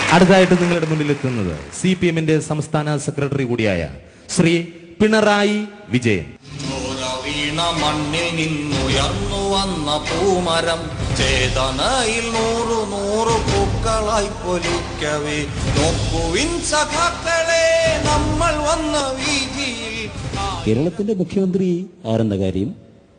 അടുത്തതായിട്ട് നിങ്ങളുടെ മുന്നിൽ എത്തുന്നത് സി പി എമ്മിന്റെ സംസ്ഥാന സെക്രട്ടറി കൂടിയായ ശ്രീ പിണറായി വിജയൻ ചോര വീണ മണ്ണിൽ നിന്നുയർന്നു വന്ന പൂമരം ചേതനയിൽ നൂറു നൂറു പൂക്കളായി പൊലിക്കവേ നോക്കുവിൻ സഖാക്കളെ നമ്മൾ വന്ന വീതിയിൽ കേരളത്തിന്റെ മുഖ്യമന്ത്രി ആരെന്ന കാര്യം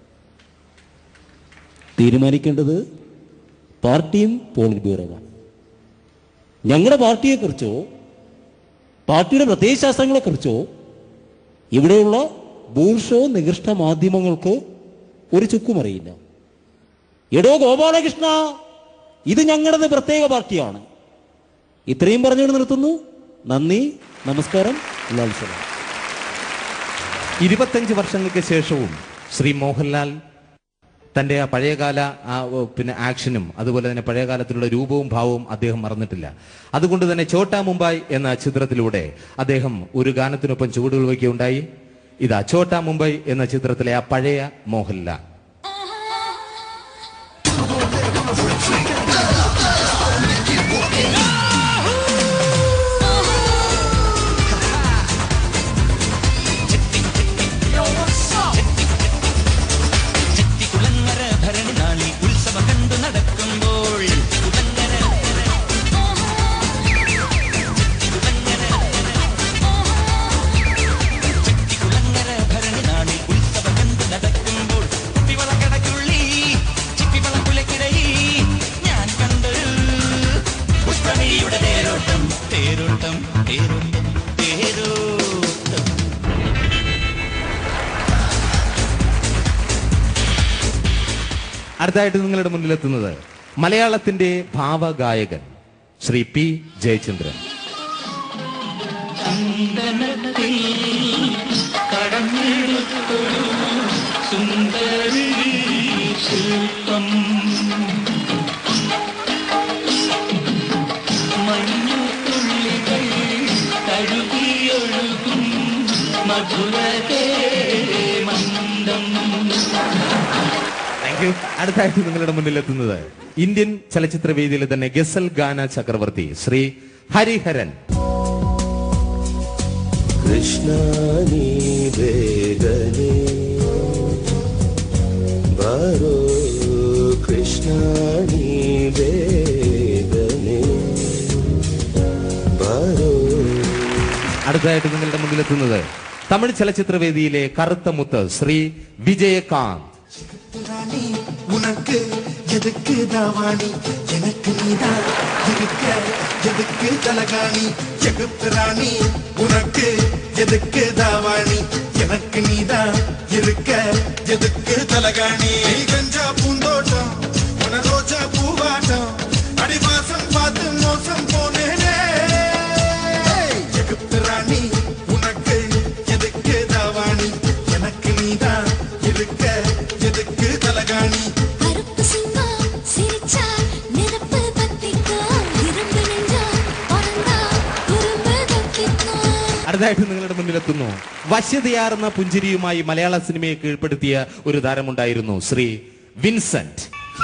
തീരുമാനിക്കേണ്ടത് പാർട്ടിയും പോളിറ്റ് ബ്യൂറോവാണ് ഞങ്ങളുടെ പാർട്ടിയെക്കുറിച്ചോ പാർട്ടിയുടെ പ്രത്യയശാസ്ത്രങ്ങളെക്കുറിച്ചോ ഇവിടെയുള്ള ബൂർഷോ നികൃഷ്ട മാധ്യമങ്ങൾക്ക് ഒരു ചുക്കും അറിയില്ല എടോ ഗോപാലകൃഷ്ണ ഇത് ഞങ്ങളുടെ പ്രത്യേക പാർട്ടിയാണ് ഇത്രയും പറഞ്ഞുകൊണ്ട് നിർത്തുന്നു നന്ദി നമസ്കാരം ലാൽസലാം ഇരുപത്തഞ്ച് വർഷങ്ങൾക്ക് ശേഷവും ശ്രീ മോഹൻലാൽ തന്റെ ആ പഴയകാല ആ ഓ, പിന്നെ ആക്ഷനും അതുപോലെ തന്നെ പഴയകാലത്തിലുള്ള രൂപവും ഭാവവും അദ്ദേഹം മറന്നിട്ടില്ല അതുകൊണ്ട് തന്നെ ചോട്ടാ മുംബൈ എന്ന ചിത്രത്തിലൂടെ അദ്ദേഹം ഒരു ഗാനത്തിനൊപ്പം ചുവടുകൾ വയ്ക്കുകയുണ്ടായി ഇതാ ചോട്ടാ മുംബൈ എന്ന ചിത്രത്തിലെ ആ പഴയ മോഹൻലാൽ കുളങ്ങര ഭരണി നാളിൽ ഉത്സവം കണ്ടു നടക്കുമ്പോൾ കുളങ്ങര കുളങ്ങര ഭരണി നാളിൽ ഉത്സവം കണ്ടു നടക്കുമ്പോൾ കുപ്പിവള കടക്കുള്ളി ചിപ്പിവള കുലക്കിടയിൽ ഞാൻ കണ്ടൊരു പുഷ്പണിയുടെ തേരോട്ടം തേരോട്ടം തേരോട്ടം തേരോട്ടം അടുത്തായിട്ട് നിങ്ങളുടെ മുന്നിലെത്തുന്നത് മലയാളത്തിന്റെ ഭാവഗായകൻ Shri P Jayachandran thank you അടുത്തായിട്ട് നിങ്ങളുടെ മുന്നിലെത്തുന്നത് ഇന്ത്യൻ ചലച്ചിത്ര വേദിയിലെ തന്നെ ഗസൽ ഗാന ചക്രവർത്തി ശ്രീ ഹരിഹരൻ കൃഷ്ണ നീ വേഗനേ ബാരോ കൃഷ്ണ നീ വേഗനേ ബാരോ അടുത്തതായിട്ട് നിങ്ങളുടെ മുന്നിലെത്തുന്നത് തമിഴ് ചലച്ചിത്ര വേദിയിലെ കറുത്ത മുത്ത് ശ്രീ വിജയകാന്ത് ராணி உனக்கு எதுக்கு தாவாணி எனக்கு நீதான் இருக்க எதுக்கு தலகாணி எகுப்பு ராணி உனக்கு எதுக்கு தாவாணி எனக்கு நீதான் இருக்க எதுக்கு தலகாணி நீ கஞ்சா பூந்தோட்டம் உன ரோஜா பூவாட்டம் அடிவாசம் பார்த்து மோசம் போனேனே எகுப்பு ராணி உனக்கு எதுக்கு தாவாணி எனக்கு நீதான் இருக்க எதுக்கு தலகாணி கருப்பு சிங்கம் சிரிச்சால் நெருப்பு பத்திக்கும் இரும்பு நெஞ்சம் பிறந்தா குறும்பு தப்பிக்கும் അടുത്തതായിട്ട് നിങ്ങളുടെ മുന്നിലെത്തുന്നു വശ്യതയാർന്ന പുഞ്ചിരിയുമായി മലയാള സിനിമയെ കീഴ്പ്പെടുത്തിയ ഒരു താരമുണ്ടായിരുന്നു ശ്രീ വിൻസെന്റ്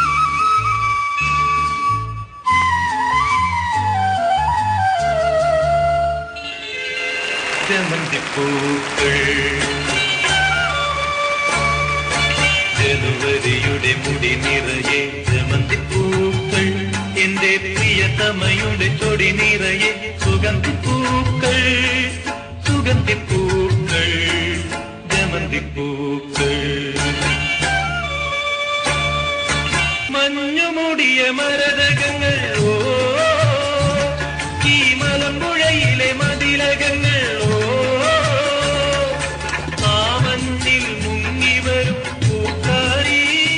ജമന്തിപ്പൂക്കൾ ജനുവരിയുടെ മുടി നിറയെ ജമന്തിപ്പൂക്കൾ എന്റെ പ്രിയതമയുടെ ചൊടി നിറയെ സുഗന്ധിപ്പൂക്കൾ സുഗന്ധിപ്പൂക്കൾ ജമന്തിപ്പൂക്കൾ മഞ്ഞുമൂടിയ മരതകങ്ങൾ ഓ ഈ മലമ്പുഴയിലെ മതിലകങ്ങൾ ഓ ആ മഞ്ഞിൽ മുങ്ങി വരും പൂക്കാരി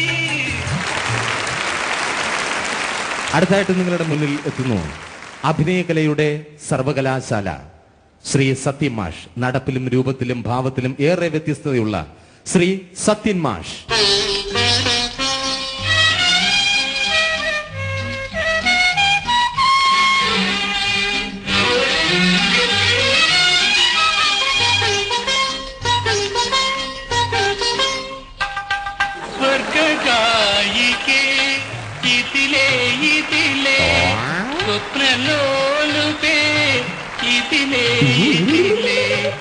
അടുത്തായിട്ട് നിങ്ങളുടെ മുന്നിൽ എത്തുന്നു അഭിനയകലയുടെ സർവകലാശാല ശ്രീ സത്യൻ മാഷ് നടപ്പിലും രൂപത്തിലും ഭാവത്തിലും ഏറെ വ്യത്യസ്തതയുള്ള ശ്രീ സത്യൻ മാഷ് സ്വർഗായികേ ഇതിലേ ഇതിലേ സ്വപ്നലോല കൊലുപേ ഇതിലേ ഇതിലേ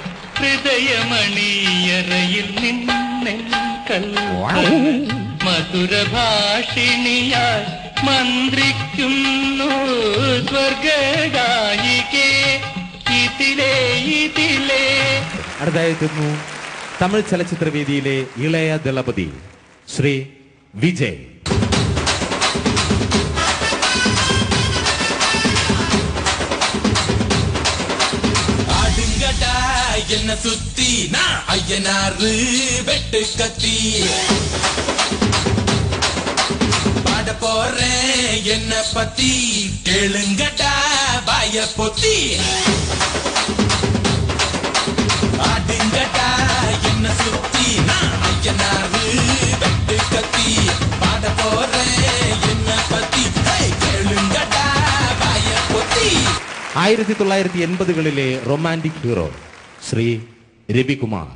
ഹൃദയമണിയറയിൽ നിന്നെൻ കൽപ്പന മധുരഭാഷിണിയായി മന്ത്രിക്കുന്നു സ്വർഗായികേ ഇതിലേ ഇതിലേ അടുത്തായെത്തുന്നു തമിഴ് ചലച്ചിത്രവേദിയിലെ ഇളയ ദളപതി ശ്രീ വിജയ് ஆடுங்கடா என்ன சுத்தி நான் ஐயனாரு வெட்டு கத்தி பாட போறேன் என்ன பத்தி கேளுங்கடா பாய பொத்தி ஆடுங்கடா என்ன சுத்தி நான் ஐயனாரு வெட்டு கத்தி பாட போறேன் என்ன பத்தி ஹே, கேளுங்கடா பாய பொத்தி ആയിരത്തി തൊള്ളായിരത്തി എൺപതുകളിലെ റൊമാൻറ്റിക് ഹീറോ ശ്രീ രവികുമാർ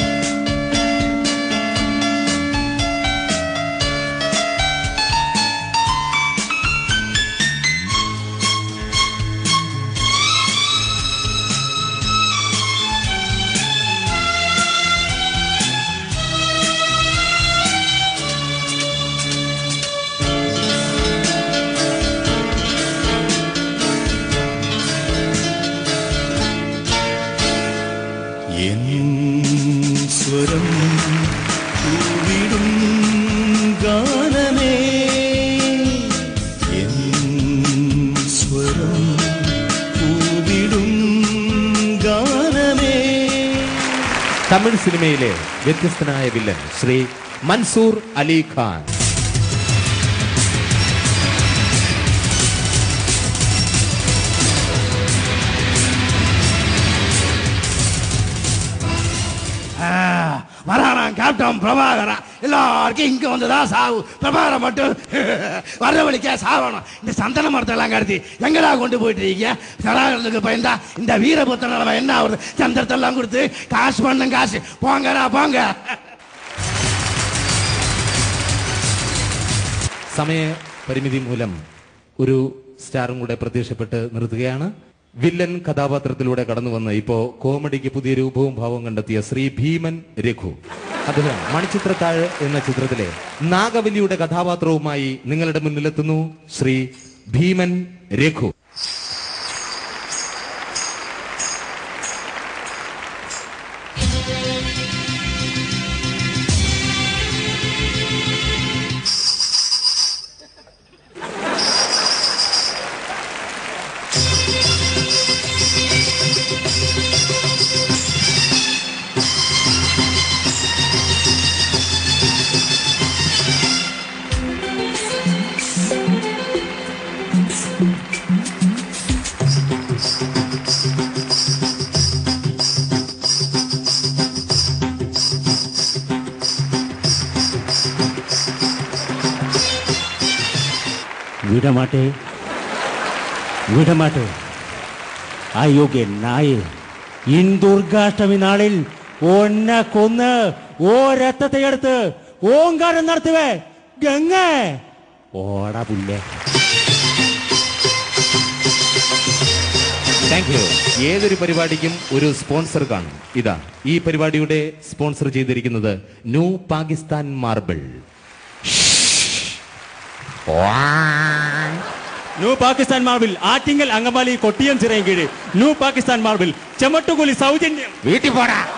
എൻ സ്വരം പൂവിടും ഗാനമേ എൻ സ്വരം പൂവിടും ഗാനമേ തമിഴ് സിനിമയിലെ വ്യത്യസ്തനായ വില്ലൻ ശ്രീ മൻസൂർ അലി ഖാൻ வரானாம் கேப்டன் பிரபாகரன் எல்லாருக்கும் இங்க வந்துதான் சாவு பிரபாகரன் மட்டும் வர்ற வழிக்கா சாவணும் இந்த சந்தன மரத்தை எல்லாம் கடத்தி எங்கடா கொண்டு போயிட்டு இருக்கீங்க சடாகரனுக்கு பயந்தா இந்த வீரபுத்த நிலைமை என்ன ஆகுது சந்திரத்தை எல்லாம் கொடுத்து காசு பண்ணும் காசு போங்கடா போங்க സമയ പരിമിതി മൂലം ഒരു സ്റ്റാറും കൂടെ പ്രത്യക്ഷപ്പെട്ട് നിർത്തുകയാണ് വില്ലൻ കഥാപാത്രത്തിലൂടെ കടന്നു വന്ന് ഇപ്പോ കോമഡിക്ക് പുതിയ രൂപവും ഭാവവും കണ്ടെത്തിയ ശ്രീ ഭീമൻ രഘു അദ്ദേഹം മണിച്ചിത്രത്താഴ് എന്ന ചിത്രത്തിലെ നാഗവല്ലിയുടെ കഥാപാത്രവുമായി നിങ്ങളുടെ മുന്നിലെത്തുന്നു ശ്രീ ഭീമൻ രഘു വിടമാട്ടെ വിടമാട്ടെ അയോഗ്യ നായേ ഇൻ ദുർഗാഷ്ടമി നാളിൽ ഒന്നെ കൊന്ന് ഓ രക്തത്തെ എടുത്ത് ഓങ്കാരം നടത്തുവേ ഗംഗ ഓടാ പുല്ലേ താങ്ക് യു ഏതൊരു പരിപാടിക്കും ഒരു സ്പോൺസർ കാണും ഇതാ ഈ പരിപാടിയുടെ സ്പോൺസർ ചെയ്തിരിക്കുന്നത് New Pakistan Marble New Pakistan Marble Attingal Angamaly Kottiyam Chirayinkeezhu New Pakistan marble ചെമട്ടുകൂലി സൗജന്യം വീട്ടിൽ പോടാ